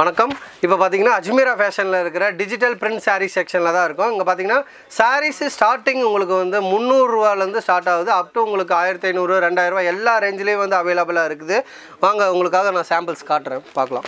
வணக்கம் இப்போ பார்த்தீங்கன்னா அஜ்மீரா ஃபேஷனில் இருக்கிற டிஜிட்டல் பிரிண்ட் saree செக்ஷனில் தான் இருக்கும் இங்கே பார்த்தீங்கன்னா சாரீஸ் ஸ்டார்டிங் உங்களுக்கு வந்து முந்நூறுரூவாலேருந்து ஸ்டார்ட் ஆகுது அப் டு உங்களுக்கு ஆயிரத்தி ஐநூறு ரெண்டாயிரரூவா எல்லா ரேஞ்சிலையும் வந்து அவைலபிளாக இருக்குது வாங்க உங்களுக்காக நான் சாம்பிள்ஸ் காட்டுறேன் பார்க்கலாம்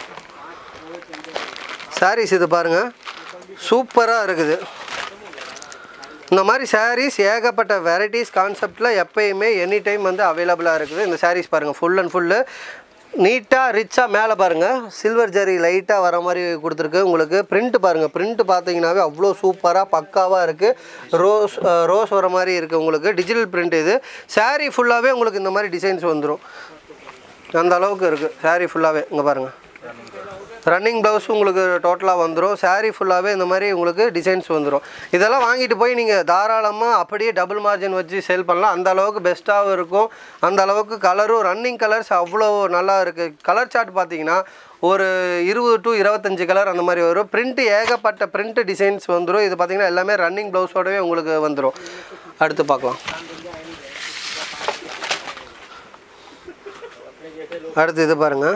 சாரீஸ் இது பாருங்கள் சூப்பராக இருக்குது இந்த மாதிரி சாரீஸ் ஏகப்பட்ட வெரைட்டிஸ் கான்செப்டில் எப்பயுமே எனி டைம் வந்து அவைலபிளாக இருக்குது இந்த சாரீஸ் பாருங்கள் ஃபுல் அண்ட் ஃபுல்லு நீட்டாக ரிச்சாக மேலே பாருங்கள் சில்வர் ஜரி லைட்டாக வர மாதிரி கொடுத்துருக்கு உங்களுக்கு பிரிண்ட் பாருங்கள் பிரிண்ட் பார்த்தீங்கன்னாவே அவ்வளோ சூப்பராக பக்காவாக இருக்குது ரோஸ் அஹ், ரோஸ் வர மாதிரி இருக்குது உங்களுக்கு டிஜிட்டல் பிரிண்ட் இது saree ஃபுல்லாகவே உங்களுக்கு இந்த மாதிரி டிசைன்ஸ் வந்துடும் அந்த அளவுக்கு இருக்குது saree ஃபுல்லாகவே இங்கே பாருங்கள் ரன்னிங் ப்ளவுஸ் உங்களுக்கு டோட்டலாக வந்துடும் saree ஃபுல்லாகவே இந்த மாதிரி உங்களுக்கு டிசைன்ஸ் வந்துடும் இதெல்லாம் வாங்கிட்டு போய் நீங்கள் தாராளமாக அப்படியே டபுள் மார்ஜின் வச்சு சேல் பண்ணலாம் அந்த அளவுக்கு பெஸ்ட்டாகவும் இருக்கும் அந்த அளவுக்கு கலரும் ரன்னிங் கலர்ஸ் அவ்வளோ நல்லா இருக்குது கலர் சார்ட் பார்த்தீங்கன்னா ஒரு இருபது டு இருபத்தஞ்சு கலர் அந்த மாதிரி வரும் பிரிண்ட் ஏகப்பட்ட பிரிண்ட் டிசைன்ஸ் வந்துடும் இது பார்த்தீங்கன்னா எல்லாமே ரன்னிங் ப்ளவுஸோடவே உங்களுக்கு வந்துடும் அடுத்து பார்க்கலாம் அடுத்து இது பாருங்கள்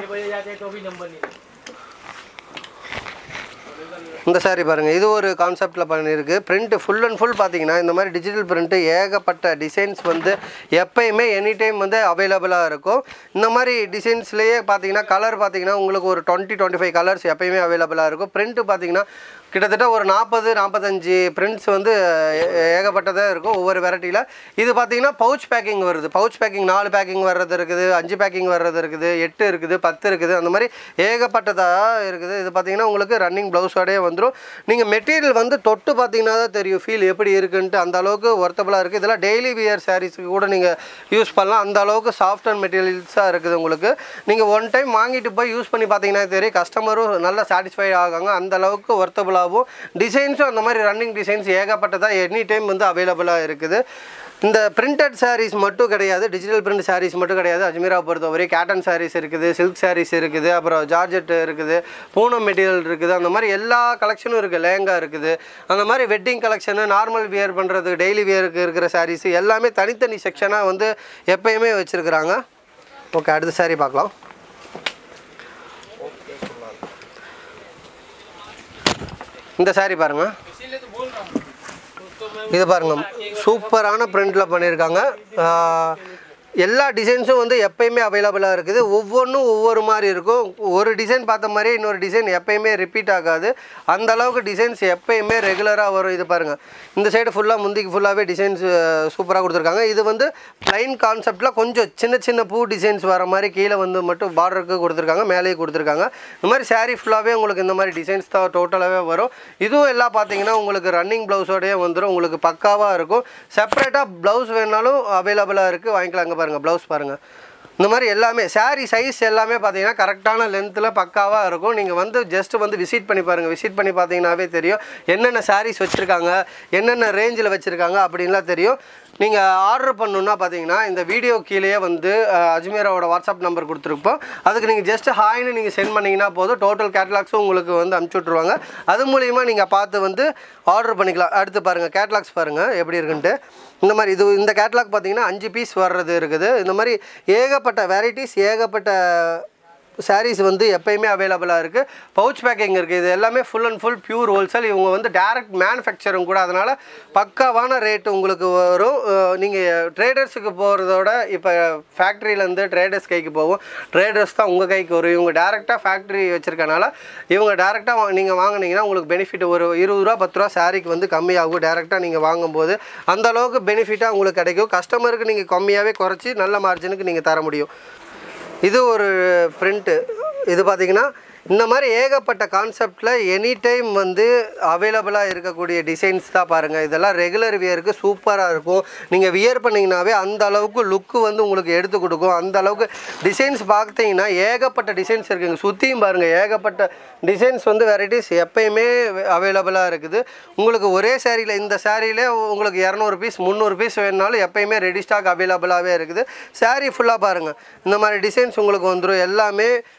இந்த saree பாருங்கள் இது ஒரு கான்செப்டில் பண்ணியிருக்கு பிரிண்ட் ஃபுல் அண்ட் ஃபுல் பார்த்தீங்கன்னா இந்த மாதிரி டிஜிட்டல் பிரிண்ட்டு ஏகப்பட்ட டிசைன்ஸ் வந்து எப்பயுமே எனி டைம் வந்து அவைலபிளாக இருக்கும் இந்த மாதிரி டிசைன்ஸ்லேயே பார்த்தீங்கன்னா கலர் பார்த்தீங்கன்னா உங்களுக்கு ஒரு டுவெண்ட்டி டுவெண்ட்டி ஃபைவ் கலர்ஸ் எப்பயுமே அவைலபிளாக இருக்கும் பிரிண்ட்டு பார்த்தீங்கன்னா கிட்டத்தட்ட ஒரு நாற்பது நாற்பத்தஞ்சு பிரிண்ட்ஸ் வந்து ஏ- ஏகப்பட்டதாக இருக்கும் ஒவ்வொரு வெரைட்டியில் இது பார்த்தீங்கன்னா பவுச் பேக்கிங் வருது பவுச் பேக்கிங் நாலு பேக்கிங் வர்றது இருக்குது அஞ்சு பேக்கிங் வர்றது இருக்குது எட்டு இருக்குது பத்து இருக்குது அந்த மாதிரி ஏகப்பட்டதாக இருக்குது இது பார்த்தீங்கன்னா உங்களுக்கு ரன்னிங் ப்ளவுஸோடய வந்துடும் நீங்கள் மெட்டீரியல் வந்து தொட்டு பார்த்தீங்கன்னா தான் தெரியும் ஃபீல் எப்படி இருக்குன்ட்டு அந்த அளவுக்கு ஒர்த்தபுளாக இருக்குது இதெல்லாம் டெய்லி வியர் சாரீஸ்க்கு கூட நீங்கள் யூஸ் பண்ணலாம் அந்த அளவுக்கு சாஃப்ட் அண்ட் மெட்டீரியல்ஸாக இருக்குது உங்களுக்கு நீங்கள் ஒன் டைம் வாங்கிட்டு போய் யூஸ் பண்ணி பார்த்தீங்கன்னா தெரியும் கஸ்டமரும் நல்லா சாட்டிஸ்ஃபை ஆகாங்க அந்த அளவுக்கு ஒர்த்தபுளாகவும் டிசைன்ஸும் அந்த மாதிரி ரன்னிங் டிசைன்ஸ் ஏகப்பட்டதாக எனி டைம் வந்து அவைலபிளாக இருக்குது இந்த பிரிண்டட் sarees மட்டும் கிடையாது டிஜிட்டல் பிரிண்ட் sarees மட்டும் கிடையாது அஜ்மீரா பொறுத்தவரை கேட்டன் sarees இருக்குது சில்க் sarees இருக்குது அப்புறம் ஜார்ஜெட் இருக்குது பூனம் மெட்டீரியல் இருக்குது அந்த மாதிரி எல்லா கலெக்ஷனும் இருக்குது லேங்கா இருக்குது அந்த மாதிரி வெட்டிங் கலெக்ஷனு நார்மல் வியர் பண்ணுறதுக்கு டெய்லி வியருக்கு இருக்கிற sarees எல்லாமே தனித்தனி செக்ஷனாக வந்து எப்பயுமே வச்சுருக்குறாங்க ஓகே அடுத்த saree பார்க்கலாம் இந்த saree பாருங்கள் இது பாருங்க சூப்பரான பிரிண்டில் பண்ணியிருக்காங்க ஆஹ், எல்லா டிசைன்ஸும் வந்து எப்பயுமே அவைலபிளாக இருக்குது ஒவ்வொன்றும் ஒவ்வொரு மாதிரி இருக்கும் ஒரு டிசைன் பார்த்த மாதிரியே இன்னொரு டிசைன் எப்பயுமே ரிப்பீட் ஆகாது அந்த அளவுக்கு டிசைன்ஸ் எப்பயுமே ரெகுலராக வரும் இது பாருங்கள் இந்த சைடு ஃபுல்லாக முந்திக்கு ஃபுல்லாகவே டிசைன்ஸ் சூப்பராக கொடுத்துருக்காங்க இது வந்து ப்ளைன் கான்செப்டில் கொஞ்சம் சின்ன சின்ன பூ டிசைன்ஸ் வர மாதிரி கீழே வந்து மட்டும் பார்டருக்கு கொடுத்துருக்காங்க மேலேயே கொடுத்துருக்காங்க இந்த மாதிரி saree ஃபுல்லாகவே உங்களுக்கு இந்த மாதிரி டிசைன்ஸ் தான் டோட்டலாகவே வரும் இதுவும் எல்லாம் பார்த்தீங்கன்னா உங்களுக்கு ரன்னிங் ப்ளவுஸோடய வந்துடும் உங்களுக்கு பக்காவாக இருக்கும் செப்பரேட்டாக ப்ளவுஸ் வேணாலும் அவைலபிளாக இருக்குது வாங்கிக்கலாம் அங்கே பாருங்கள் ப்ளவுஸ் பாருங்கள் இந்த மாதிரி எல்லாமே saree சைஸ் எல்லாமே பார்த்தீங்கன்னா கரெக்டான லென்த்தில் பக்காவாக இருக்கும் நீங்கள் வந்து ஜஸ்ட் வந்து விசிட் பண்ணி பாருங்கள் விசிட் பண்ணி பார்த்தீங்கன்னாவே தெரியும் என்னென்ன sarees வச்சுருக்காங்க என்னென்ன ரேஞ்சில் வச்சுருக்காங்க அப்படின்லாம் தெரியும் நீங்கள் ஆர்டர் பண்ணணுன்னா பார்த்தீங்கன்னா இந்த வீடியோ கீழேயே வந்து அஹ், அஜ்மீராவோட வாட்ஸ்அப் நம்பர் கொடுத்துருப்போம் அதுக்கு நீங்கள் ஜஸ்ட் ஹாய்னு நீங்கள் சென்ட் பண்ணிங்கன்னா போதும் டோட்டல் கேட்லாக்ஸும் உங்களுக்கு வந்து அனுப்பிச்சி விட்ருவாங்க அது மூலிமா நீங்கள் பார்த்து வந்து ஆர்டர் பண்ணிக்கலாம் அடுத்து பாருங்கள் கேட்லாக்ஸ் பாருங்கள் எப்படி இருக்குன்ட்டு இந்த மாதிரி இது இந்த கேட்லாக் பார்த்தீங்கன்னா அஞ்சு பீஸ் வர்றது இருக்குது இந்த மாதிரி ஏகப்பட்ட வெரைட்டிஸ் ஏகப்பட்ட சாரீஸ் வந்து எப்பயுமே அவைலபிளாக இருக்குது பவுச் பேக்கிங் இருக்குது இது எல்லாமே full and full pure wholesale இவங்க வந்து டேரக்ட் மேனுஃபேக்சரும் கூட அதனால் பக்காவான ரேட் உங்களுக்கு வரும் நீங்கள் ட்ரேடர்ஸுக்கு போகிறதோட இப்போ ஃபேக்ட்ரியிலேருந்து ட்ரேடர்ஸ் கைக்கு போகும் ட்ரேடர்ஸ் தான் உங்கள் கைக்கு வரும் இவங்க டேரெக்டாக ஃபேக்ட்ரி வச்சுருக்கனால இவங்க டேரெக்டாக நீங்கள் வாங்குனீங்கன்னா உங்களுக்கு பெனிஃபிட் ஒரு இருபது ரூபா பத்து ரூபா சாரிக்கு வந்து கம்மியாகும் டேரெக்டாக நீங்கள் வாங்கும்போது அந்த அளவுக்கு பெனிஃபிட்டாக உங்களுக்கு கிடைக்கும் கஸ்டமருக்கு நீங்கள் கம்மியாகவே குறைச்சி நல்ல மார்ஜினுக்கு நீங்கள் தர முடியும் இது ஒரு பிரிண்ட்டு இது பார்த்தீங்கன்னா இந்த மாதிரி ஏகப்பட்ட கான்செப்டில் எனி டைம் வந்து அவைலபிளாக இருக்கக்கூடிய டிசைன்ஸ் தான் பாருங்கள் இதெல்லாம் ரெகுலர் வியருக்கு சூப்பராக இருக்கும் நீங்கள் வியர் பண்ணிங்கனாவே அந்த அளவுக்கு லுக்கு வந்து உங்களுக்கு எடுத்து கொடுக்கும் அந்த அளவுக்கு டிசைன்ஸ் பார்த்தீங்கன்னா ஏகப்பட்ட டிசைன்ஸ் இருக்குங்க சுற்றியும் பாருங்கள் ஏகப்பட்ட டிசைன்ஸ் வந்து வெரைட்டிஸ் எப்பயுமே அவைலபிளாக இருக்குது உங்களுக்கு ஒரே சேரீயில் இந்த சேரீலே உங்களுக்கு இரநூறு பீஸ் முந்நூறு பீஸ் வேணுனாலும் எப்பயுமே ரெடி ஸ்டாக் அவைலபிளாகவே இருக்குது saree ஃபுல்லாக பாருங்கள் இந்த மாதிரி டிசைன்ஸ் உங்களுக்கு வந்துடும் எல்லாமே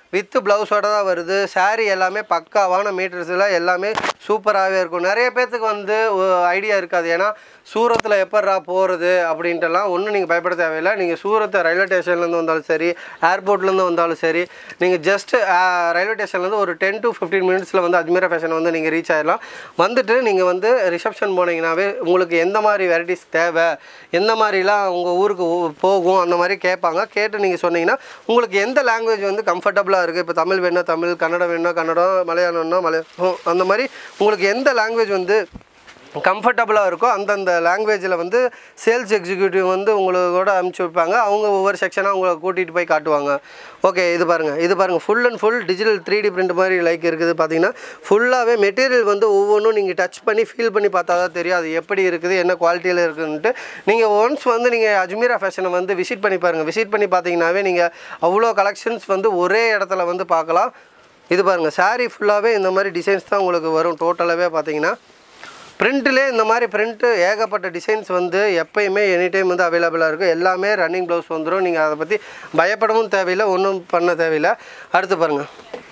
வித்து ப்ளவுஸோட தான் வருது saree எல்லாமே பக்காவான மீட்டர்ஸில் எல்லாமே சூப்பராகவே இருக்கும் நிறைய பேர்த்துக்கு வந்து ஐடியா இருக்காது ஏன்னா சூரத்தில் எப்பட்றா போகிறது அப்படின்ட்டுலாம் ஒன்றும் நீங்கள் பயப்பட தேவையில்லை நீங்கள் சூரத்தை ரயில்வே ஸ்டேஷன்லேருந்து வந்தாலும் சரி ஏர்போர்ட்லேருந்து வந்தாலும் சரி நீங்கள் ஜஸ்ட் ரயில்வே ஸ்டேஷன்லேருந்து ஒரு டென் டு ஃபிஃப்டீன் மினிட்ஸில் வந்து அஜ்மீரா ஃபேஷன் வந்து நீங்கள் ரீச் ஆயிடலாம் வந்துட்டு நீங்கள் வந்து ரிசப்ஷன் போனீங்கன்னாவே உங்களுக்கு எந்த மாதிரி வெரைட்டிஸ் தேவை எந்த மாதிரிலாம் உங்கள் ஊருக்கு ஊ- போகும் அந்த மாதிரி கேட்பாங்க கேட்டு நீங்கள் சொன்னீங்கன்னா உங்களுக்கு எந்த லாங்குவேஜ் வந்து கம்ஃபர்டபுளாக இருக்குது இப்போ தமிழ் வேணும்னா தமிழ் கன்னடம் வேணும்னா கன்னடம் மலையாளம்னா மலையாளம் அந்த மாதிரி உங்களுக்கு எந்த லாங்குவேஜ் வந்து கம்ஃபர்டபுளாக இருக்கோ அந்தந்த லாங்குவேஜில் வந்து சேல்ஸ் எக்ஸிக்யூட்டிவ் வந்து உங்களோட அனுப்பிச்சி வைப்பாங்க அவங்க ஒவ்வொரு செக்ஷனாக உங்களை கூட்டிகிட்டு போய் காட்டுவாங்க ஓகே இது பாருங்கள் இது பாருங்கள் full and full digital three D print மாதிரி லைக் இருக்குது பார்த்தீங்கன்னா ஃபுல்லாகவே மெட்டீரியல் வந்து ஒவ்வொன்றும் நீங்கள் டச் பண்ணி ஃபீல் பண்ணி பார்த்தா தான் தெரியும் அது எப்படி இருக்குது என்ன குவாலிட்டியில் இருக்குன்ட்டு நீங்கள் ஒன்ஸ் வந்து நீங்கள் அஜ்மீரா ஃபேஷனை வந்து விசிட் பண்ணி பாருங்கள் விசிட் பண்ணி பார்த்தீங்கன்னாவே நீங்கள் அவ்வளோ கலெக்ஷன்ஸ் வந்து ஒரே இடத்துல வந்து பார்க்கலாம் இது பாருங்கள் saree ஃபுல்லாகவே இந்த மாதிரி டிசைன்ஸ் தான் உங்களுக்கு வரும் டோட்டலாகவே பார்த்தீங்கன்னா பிரிண்ட்டிலே இந்த மாதிரி பிரிண்ட்டு ஏகப்பட்ட டிசைன்ஸ் வந்து எப்பயுமே எனி டைம் வந்து அவைலபிளாக இருக்கும் எல்லாமே ரன்னிங் ப்ளவுஸ் வந்துடும் நீங்கள் அதை பற்றி பயப்படவும் தேவையில்லை ஒன்றும் பண்ண தேவையில்லை அடுத்து பாருங்கள்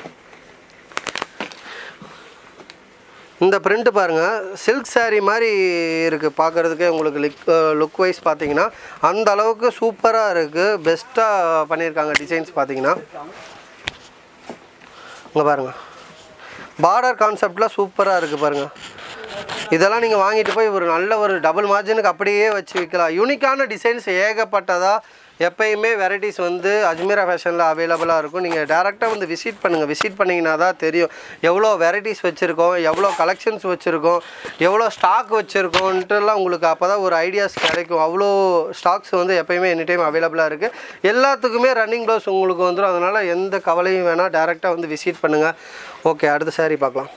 இந்த பிரிண்ட் பாருங்கள் சில்க் saree மாதிரி இருக்குது பார்க்குறதுக்கே உங்களுக்கு லிக் லுக் வைஸ் பார்த்தீங்கன்னா அந்த அளவுக்கு சூப்பராக இருக்குது பெஸ்ட்டாக பண்ணியிருக்காங்க டிசைன்ஸ் பார்த்தீங்கன்னா இங்கே பாருங்கள் பார்டர் கான்செப்டில் சூப்பராக இருக்குது பாருங்கள் இதெல்லாம் நீங்கள் வாங்கிட்டு போய் ஒரு நல்ல ஒரு டபுள் மார்ஜினுக்கு அப்படியே வச்சு விற்கலாம் யூனிக்கான டிசைன்ஸ் ஏகப்பட்டதாக எப்பயுமே வெரைட்டிஸ் வந்து அஜ்மீரா ஃபேஷனில் அவைலபிளாக இருக்கும் நீங்கள் டேரெக்டாக வந்து விசிட் பண்ணுங்கள் விசிட் பண்ணிங்கன்னா தான் தெரியும் எவ்வளோ வெரைட்டிஸ் வச்சுருக்கோம் எவ்வளோ கலெக்ஷன்ஸ் வச்சுருக்கோம் எவ்வளோ ஸ்டாக் வச்சுருக்கோன்ட்டுலாம் உங்களுக்கு அப்போ தான் ஒரு ஐடியாஸ் கிடைக்கும் அவ்வளோ ஸ்டாக்ஸ் வந்து எப்பயுமே எனி டைம் அவைலபிளாக இருக்குது எல்லாத்துக்குமே ரன்னிங் ப்ளவுஸ் உங்களுக்கு வந்துடும் அதனால் எந்த கவலையும் வேணால் டேரெக்டாக வந்து விசிட் பண்ணுங்கள் ஓகே அடுத்த saree பார்க்கலாம்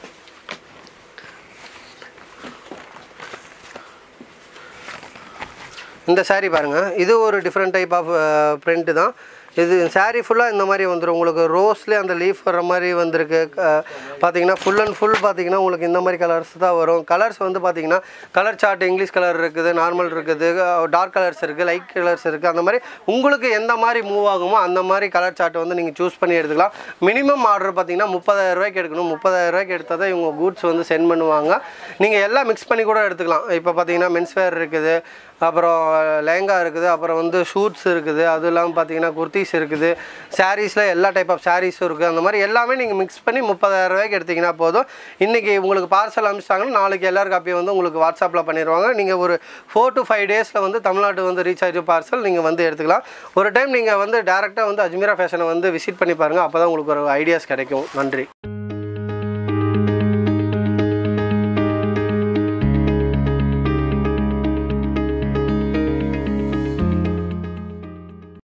இந்த saree பாருங்கள் இது ஒரு டிஃப்ரெண்ட் டைப் ஆஃப் print தான் இது saree ஃபுல்லாக இந்த மாதிரி வந்துடும் உங்களுக்கு ரோஸ்லேயே அந்த லீஃப் வர மாதிரி வந்திருக்கு க- பார்த்தீங்கன்னா ஃபுல் அண்ட் ஃபுல் பார்த்தீங்கன்னா உங்களுக்கு இந்த மாதிரி கலர்ஸ் தான் வரும் கலர்ஸ் வந்து பார்த்தீங்கன்னா கலர் சார்ட் இங்கிலீஷ் கலர் இருக்குது நார்மல் இருக்குது டார்க் கலர்ஸ் இருக்குது லைட் கலர்ஸ் இருக்குது அந்த மாதிரி உங்களுக்கு எந்த மாதிரி மூவ் ஆகுமோ அந்த மாதிரி கலர் சார்ட் வந்து நீங்கள் சூஸ் பண்ணி எடுத்துக்கலாம் மினிமம் ஆர்டர் பார்த்தீங்கன்னா முப்பதாயிரம் ரூபாய்க்கு எடுக்கணும் முப்பதாயிரம் ரூபாய்க்கு எடுத்தால் தான் இவங்க கூட்ஸ் வந்து சென்ட் பண்ணுவாங்க நீங்கள் எல்லாம் மிக்ஸ் பண்ணி கூட எடுத்துக்கலாம் இப்போ பார்த்தீங்கன்னா மென்ஸ்வேர் இருக்குது அப்புறம் லேங்கா இருக்குது அப்புறம் வந்து ஷூட்ஸ் இருக்குது அது இல்லாமல் பார்த்தீங்கன்னா குர்த்திஸ் இருக்குது சாரீஸில் எல்லா டைப் ஆஃப் சாரீஸும் இருக்குது அந்த மாதிரி எல்லாமே நீங்கள் மிக்ஸ் பண்ணி முப்பதாயிரம் ரூபாய்க்கு எடுத்தீங்கன்னா போதும் இன்றைக்கி உங்களுக்கு பார்சல் அனுப்பிச்சிட்டாங்கன்னா நாளைக்கு எல்லார் காப்பியும் வந்து உங்களுக்கு வாட்ஸ்அப்பில் பண்ணிடுவாங்க நீங்கள் ஒரு ஃபோர் டு ஃபைவ் டேஸில் வந்து தமிழ்நாட்டு வந்து ரீச் ஆகிட்டு பார்சல் நீங்கள் வந்து எடுத்துக்கலாம் ஒரு டைம் நீங்கள் வந்து டேரெக்டாக வந்து அஜ்மீரா ஃபேஷனை வந்து விசிட் பண்ணி பாருங்கள் அப்போ தான் உங்களுக்கு ஒரு ஐடியாஸ் கிடைக்கும் நன்றி